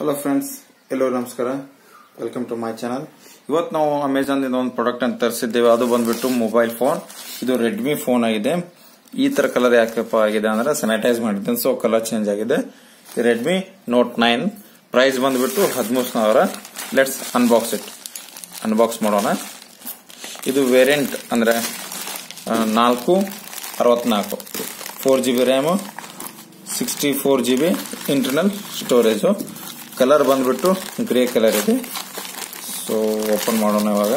hello friends ಎಲ್ಲರೂ ನಮಸ್ಕಾರ welcome to my channel ಇವತ್ತು ನಾವು ಅಮೆಝಾನ್ ಇಂದ ಒಂದು ಪ್ರಾಡಕ್ಟ್ ಅಂತ ತರಿಸಿದ್ದೇವೆ ಅದು ಬಂದ್ಬಿಟ್ಟು ಮೊಬೈಲ್ ಫೋನ್ ಇದು ರೆಡ್ಮಿ ಫೋನ್ ಆಗಿದೆ ಈ ತರ ಕಲರ್ ಯಾಕಪ್ಪ ಆಗಿದೆ ಅಂದ್ರೆ ಸ್ಯಾನಿಟೈಸ್ ಮಾಡಿದ್ದೇನೆ ಸೊ ಕಲರ್ ಚೇಂಜ್ ಆಗಿದೆ ರೆಡ್ಮಿ ನೋಟ್ ನೈನ್ ಪ್ರೈಸ್ ಬಂದ್ಬಿಟ್ಟು ಹದಿಮೂರು ಸಾವಿರ ಲೆಟ್ಸ್ ಅನ್ಬಾಕ್ಸ್ ಇಟ್ ಅನ್ಬಾಕ್ಸ್ ಮಾಡೋಣ ಇದು ವೇರಿಯಂಟ್ ಅಂದ್ರೆ ಆ, ನಾಲ್ಕು ಅರವತ್ನಾಲ್ಕು four G B RAM sixty four G B internal storage colour ಬಂದ್ಬಿಟ್ಟು ಗ್ರೇ ಕಲರ್ ಇದೆ ಸೊ ಓಪನ್ ಮಾಡೋಣ ಇವಾಗ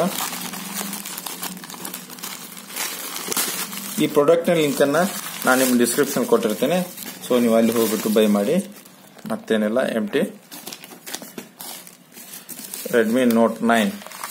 ಈ ಪ್ರಾಡಕ್ಟ್ನ ಲಿಂಕನ್ನು ನಾನು ನಿಮ್ಮ ಡಿಸ್ಕ್ರಿಪ್ಷನ್ ಕೊಟ್ಟಿರ್ತೇನೆ ಸೊ ನೀವು ಅಲ್ಲಿ ಹೋಗ್ಬಿಟ್ಟು ಬೈ ಮಾಡಿ ಮತ್ತೇನಿಲ್ಲ M T Redmi note nine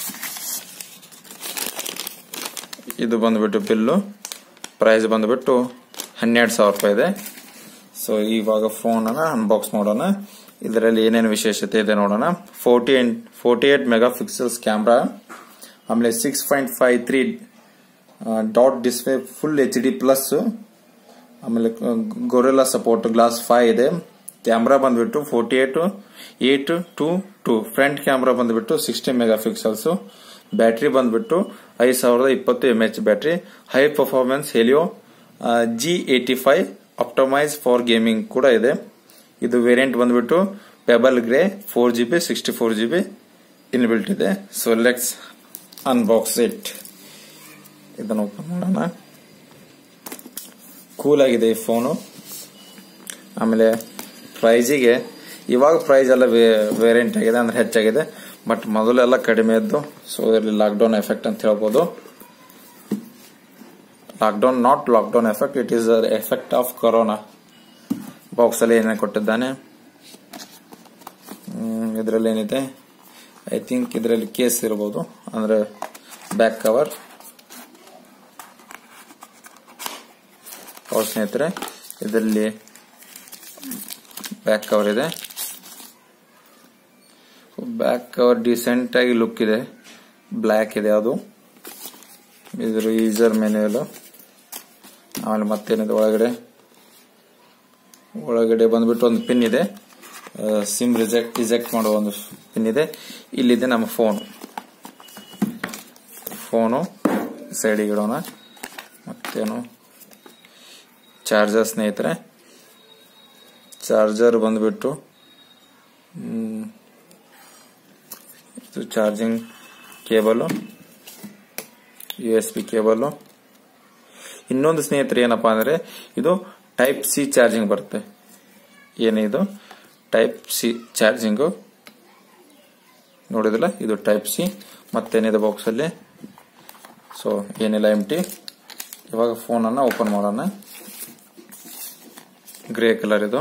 ಇದು ಬಂದ್ಬಿಟ್ಟು ಬಿಲ್ಲು ಪ್ರೈಸ್ ಬಂದ್ಬಿಟ್ಟು ಹನ್ನೆರಡು ಸಾವಿರ ರೂಪಾಯಿ ಇದೆ ಸೊ ಇವಾಗ ಫೋನ್ ಅನ್ನ ಅನ್ಬಾಕ್ಸ್ ಮಾಡೋಣ ಇದರಲ್ಲಿ ಏನೇನು ವಿಶೇಷತೆ ಇದೆ ನೋಡೋಣ forty forty eight mega pixels camera ಆಮೇಲೆ six point five three dot display full H D plus ಆಮೇಲೆ ಗೊರೆಲ್ಲ ಸಪೋರ್ಟ್ ಗ್ಲಾಸ್ ಫೈವ್ ಇದೆ ಕ್ಯಾಮ್ರಾ ಬಂದ್ಬಿಟ್ಟು forty eight eight two two front camera ಬಂದ್ಬಿಟ್ಟು ಸಿಕ್ಸ್ಟಿ ಮೆಗಾ ಪಿಕ್ಸೆಲ್ಸ್ ಬ್ಯಾಟ್ರಿ ಬಂದ್ಬಿಟ್ಟು ಐದು ಸಾವಿರದ ಇಪ್ಪತ್ತು M H battery high performance Helio G eighty five optimise for gaming ಕೂಡ ಇದೆ ಇದು ವೇರಿಯಂಟ್ ಬಂದ್ಬಿಟ್ಟು pebble grey four G B sixty four G B inbuilt ಇದೆ ಸೊ ಲೆಟ್ಸ್ ಅನ್ಬಾಕ್ಸ್ ಇಟ್ ಇದನ್ನು ಓಪನ್ ಮಾಡೋಣ ಕೂಲ್ ಆಗಿದೆ ಈ ಫೋನು ಆಮೇಲೆ ಪ್ರೈಸಿಗೆ ಇವಾಗ ಪ್ರೈಸ್ ಎಲ್ಲ ವೇರಿಯಂಟ್ ಆಗಿದೆ ಅಂದ್ರೆ ಹೆಚ್ಚಾಗಿದೆ ಬಟ್ ಮೊದಲೆಲ್ಲ ಕಡಿಮೆ ಇದ್ದು ಸೊ ಇದರಲ್ಲಿ ಲಾಕ್ಡೌನ್ ಎಫೆಕ್ಟ್ ಅಂತ ಹೇಳ್ಬೋದು lockdown not lockdown effect it is effect of corona box ಅಲ್ಲಿ ಏನೇ ಕೊಟ್ಟಿದ್ದಾನೆ ಇದರಲ್ಲಿ ಏನಿದೆ ಐ ಥಿಂಕ್ ಇದರಲ್ಲಿ ಕೇಸ್ ಇರಬಹುದು ಅಂದ್ರೆ ಬ್ಯಾಕ್ ಕವರ್ ಅವ್ರ ಸ್ನೇಹಿತರೆ ಇದರಲ್ಲಿ ಬ್ಯಾಕ್ ಕವರ್ ಇದೆ ಬ್ಯಾಕ್ ಕವರ್ ಡಿಸೆಂಟ್ ಆಗಿ ಲುಕ್ ಇದೆ ಬ್ಲ್ಯಾಕ್ ಇದೆ ಅದು ಇದ್ರ ಯೂಸರ್ ಮೆನ್ಯುಯಲ್ ಆಮೇಲೆ ಮತ್ತೇನಿದೆ ಒಳಗಡೆ ಒಳಗಡೆ ಬಂದ್ಬಿಟ್ಟು ಒಂದು ಪಿನ್ ಇದೆ ಸಿಮ್ ರಿಜೆಕ್ಟ್ ರಿಜೆಕ್ಟ್ ಮಾಡುವ ಒಂದು ಪಿನ್ ಇದೆ ಇಲ್ಲಿದೆ ನಮ್ಮ ಫೋನ್ ಫೋನು ಸೈಡಿಗೆ ಇಡೋಣ ಮತ್ತೇನು ಚಾರ್ಜರ್ ಸ್ನೇಹಿತರೆ ಚಾರ್ಜರ್ ಬಂದ್ಬಿಟ್ಟು ಹ್ಮ್, ಇದು charging cable U S B cable ಇನ್ನೊಂದು ಸ್ನೇಹಿತರೆ ಏನಪ್ಪಾ ಅಂದ್ರೆ ಇದು ಟೈಪ್ ಸಿ ಚಾರ್ಜಿಂಗ್ ಬರುತ್ತೆ ಏನಿದು ಟೈಪ್ ಸಿ ಚಾರ್ಜಿಂಗು ನೋಡಿದಿಲ್ಲ ಇದು ಟೈಪ್ ಸಿ ಮತ್ತೇನಿದೆ ಬಾಕ್ಸ್ ಅಲ್ಲಿ ಸೊ ಏನಿಲ್ಲ ಎಮ್ ಟಿ ಇವಾಗ ಫೋನ್ ಅನ್ನ ಓಪನ್ ಮಾಡೋಣ ಗ್ರೇ ಕಲರ್ ಇದು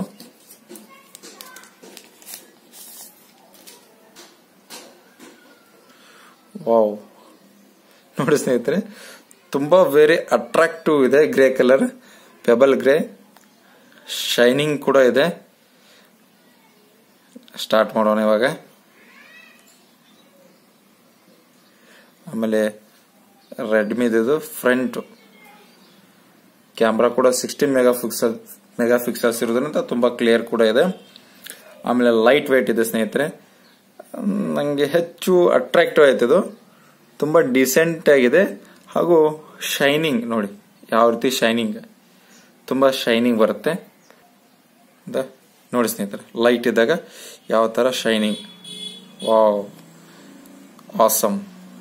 ವಾವ್ ನೋಡಿ ಸ್ನೇಹಿತರೆ ತುಂಬಾ ವೆರಿ ಅಟ್ರಾಕ್ಟಿವ್ ಇದೆ grey colour pebble grey shining ಕೂಡ ಇದೆ ಸ್ಟಾರ್ಟ್ ಮಾಡೋಣ ಇವಾಗ ಆಮೇಲೆ ರೆಡ್ಮಿದು ಫ್ರಂಟ್ ಕ್ಯಾಮ್ರಾ ಕೂಡ sixteen mega pixel mega pixels ಇರೋದ್ರಿಂದ ತುಂಬಾ ಕ್ಲಿಯರ್ ಕೂಡ ಇದೆ ಆಮೇಲೆ ಲೈಟ್ ವೇಟ್ ಇದೆ ಸ್ನೇಹಿತರೆ ನನಗೆ ಹೆಚ್ಚು ಅಟ್ರಾಕ್ಟಿವ್ ಆಯ್ತದು ತುಂಬಾ ಡಿಸೆಂಟ್ ಆಗಿದೆ ಹಾಗೂ ಶೈನಿಂಗ್ ನೋಡಿ ಯಾವ ರೀತಿ ಶೈನಿಂಗ್ ತುಂಬಾ ಶೈನಿಂಗ್ ಬರುತ್ತೆ ದ- ನೋಡಿ ಸ್ನೇಹಿತರೆ ಲೈಟ್ ಇದ್ದಾಗ ಯಾವ ತರ shining wow awesome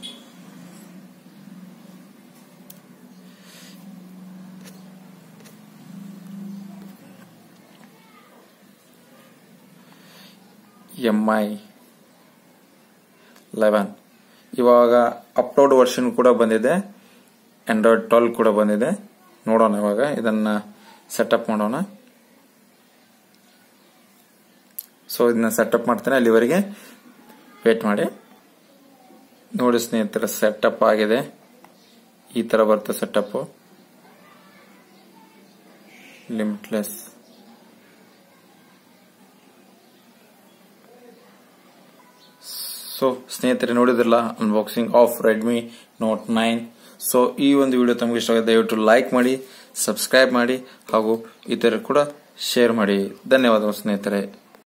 M I eleven ಇವಾಗ ಅಪ್ಲೋಡ್ ವರ್ಷನ್ ಕೂಡ ಬಂದಿದೆ ಆಂಡ್ರಾಯ್ಡ್ ಟ್ವೆಲ್ ಕೂಡ ಬಂದಿದೆ ನೋಡೋಣ ಇವಾಗ ಇದನ್ನ ಸೆಟಪ್ ಮಾಡೋಣ ಸೊ ಇದನ್ನ ಸೆಟಪ್ ಮಾಡ್ತೇನೆ ಅಲ್ಲಿವರೆಗೆ ವೇಟ್ ಮಾಡಿ ನೋಡಿ ಸ್ನೇಹಿತರ ಸೆಟಪ್ ಆಗಿದೆ ಈ ತರ ಬರುತ್ತೆ ಸೆಟಪ್ ಲಿಮಿಟ್ಲೆಸ್ ಸೊ ಸ್ನೇಹಿತರೆ ನೋಡಿದ್ರಲ್ಲ unboxing of Redmi note nine so ಈ ಒಂದು ವಿಡಿಯೋ ತಮಗೆ ಇಷ್ಟವಾಗಿದೆ ದಯವಿಟ್ಟು ಲೈಕ್ ಮಾಡಿ ಸಬ್ಸ್ಕ್ರೈಬ್ ಮಾಡಿ ಹಾಗೂ ಇತರ ಕೂಡ ಶೇರ್ ಮಾಡಿ ಧನ್ಯವಾದಗಳು ಸ್ನೇಹಿತರೆ